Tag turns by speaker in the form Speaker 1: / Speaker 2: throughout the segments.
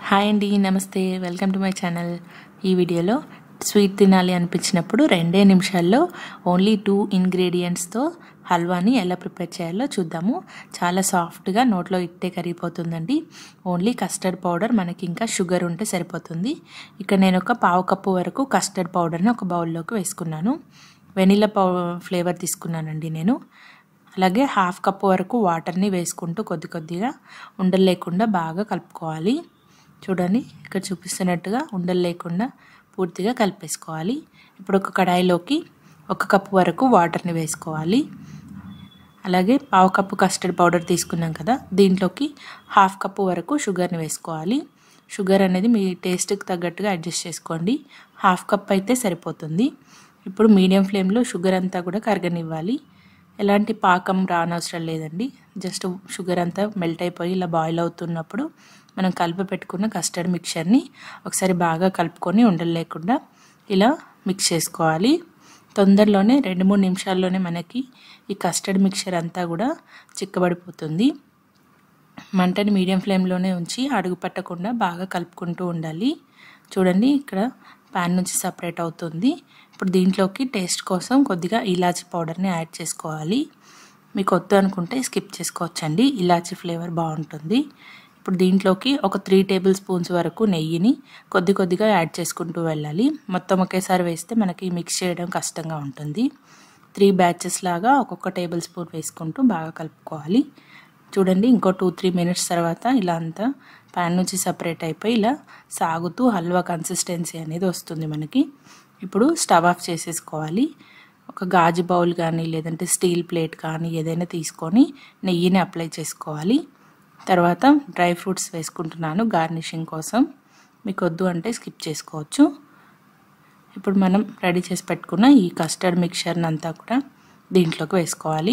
Speaker 1: hi అండి నమస్తే welcome to my channel ఈ వీడియోలో స్వీట్ తినాలి అనిపించినప్పుడు రెండే నిమిషాల్లో ఓన్లీ టూ ఇంగ్రీడియంట్స్తో హల్వాని ఎలా ప్రిపేర్ చేయాలో చూద్దాము చాలా సాఫ్ట్గా నోట్లో ఇట్టే కరిగిపోతుందండి ఓన్లీ కస్టర్డ్ పౌడర్ మనకి ఇంకా షుగర్ ఉంటే సరిపోతుంది ఇక్కడ నేను ఒక పావు కప్పు వరకు కస్టర్డ్ పౌడర్ని ఒక బౌల్లోకి వేసుకున్నాను వెనిలా పౌ ఫ్లేవర్ తీసుకున్నానండి నేను అలాగే హాఫ్ కప్ వరకు వాటర్ని వేసుకుంటూ కొద్ది కొద్దిగా ఉండలు లేకుండా బాగా కలుపుకోవాలి చూడండి ఇక్కడ చూపిస్తున్నట్టుగా ఉండలు లేకుండా పూర్తిగా కలిపేసుకోవాలి ఇప్పుడు ఒక కడాయిలోకి ఒక కప్పు వరకు వాటర్ని వేసుకోవాలి అలాగే పావు కప్పు కస్టర్డ్ పౌడర్ తీసుకున్నాం కదా దీంట్లోకి హాఫ్ కప్పు వరకు షుగర్ని వేసుకోవాలి షుగర్ అనేది మీ టేస్ట్కి తగ్గట్టుగా అడ్జస్ట్ చేసుకోండి హాఫ్ కప్ అయితే సరిపోతుంది ఇప్పుడు మీడియం ఫ్లేమ్లో షుగర్ అంతా కూడా కరగనివ్వాలి ఎలాంటి పాకం రానవసరం లేదండి జస్ట్ షుగర్ అంతా మెల్ట్ అయిపోయి ఇలా బాయిల్ అవుతున్నప్పుడు మనం కలిపి పెట్టుకున్న కస్టర్డ్ మిక్చర్ని ఒకసారి బాగా కలుపుకొని ఉండలేకుండా ఇలా మిక్స్ చేసుకోవాలి తొందరలోనే రెండు మూడు నిమిషాల్లోనే మనకి ఈ కస్టర్డ్ మిక్చర్ అంతా కూడా చిక్కబడిపోతుంది మంటని మీడియం ఫ్లేమ్లోనే ఉంచి అడుగు పట్టకుండా బాగా కలుపుకుంటూ ఉండాలి చూడండి ఇక్కడ ప్యాన్ నుంచి సపరేట్ అవుతుంది ఇప్పుడు దీంట్లోకి టేస్ట్ కోసం కొద్దిగా ఇలాచీ పౌడర్ని యాడ్ చేసుకోవాలి మీకు వద్దు అనుకుంటే స్కిప్ చేసుకోవచ్చండి ఇలాచీ ఫ్లేవర్ బాగుంటుంది ఇప్పుడు దీంట్లోకి ఒక త్రీ టేబుల్ స్పూన్స్ వరకు నెయ్యిని కొద్ది కొద్దిగా యాడ్ చేసుకుంటూ వెళ్ళాలి మొత్తం ఒకేసారి వేస్తే మనకి మిక్స్ చేయడం కష్టంగా ఉంటుంది త్రీ బ్యాచెస్ లాగా ఒక్కొక్క టేబుల్ స్పూన్ వేసుకుంటూ బాగా కలుపుకోవాలి చూడండి ఇంకో టూ త్రీ మినిట్స్ తర్వాత ఇలా అంతా ప్యాన్ నుంచి సపరేట్ అయిపోయి ఇలా సాగుతూ హల్వా కన్సిస్టెన్సీ అనేది వస్తుంది మనకి ఇప్పుడు స్టవ్ ఆఫ్ చేసేసుకోవాలి ఒక గాజు బౌల్ కానీ లేదంటే స్టీల్ ప్లేట్ కానీ ఏదైనా తీసుకొని నెయ్యిని అప్లై చేసుకోవాలి తర్వాత డ్రై ఫ్రూట్స్ వేసుకుంటున్నాను గార్నిషింగ్ కోసం మీకు వద్దు అంటే స్కిప్ చేసుకోవచ్చు ఇప్పుడు మనం రెడీ చేసి పెట్టుకున్న ఈ కస్టర్డ్ మిక్చర్ని అంతా కూడా దీంట్లోకి వేసుకోవాలి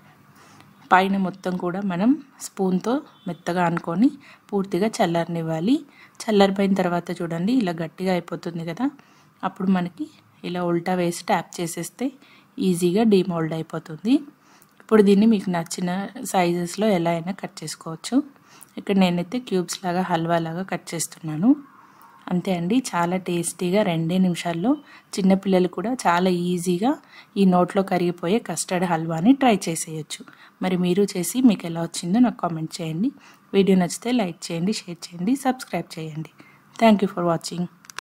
Speaker 1: పైన మొత్తం కూడా మనం స్పూన్తో మెత్తగా అనుకొని పూర్తిగా చల్లారనివ్వాలి చల్లారిపోయిన తర్వాత చూడండి ఇలా గట్టిగా అయిపోతుంది కదా అప్పుడు మనకి ఇలా ఉల్టా వేసి ట్యాప్ చేసేస్తే ఈజీగా డీమోల్డ్ అయిపోతుంది ఇప్పుడు దీన్ని మీకు నచ్చిన సైజెస్లో ఎలా అయినా కట్ చేసుకోవచ్చు ఇక్కడ నేనైతే క్యూబ్స్ లాగా హల్వా లాగా కట్ చేస్తున్నాను అంతే అండి చాలా టేస్టీగా రెండే నిమిషాల్లో చిన్నపిల్లలు కూడా చాలా ఈజీగా ఈ నోట్లో కరిగిపోయే కస్టర్డ్ హల్వాని ట్రై చేసేయచ్చు మరి మీరు చేసి మీకు ఎలా వచ్చిందో నాకు కామెంట్ చేయండి వీడియో నచ్చితే లైక్ చేయండి షేర్ చేయండి సబ్స్క్రైబ్ చేయండి థ్యాంక్ యూ ఫర్ వాచింగ్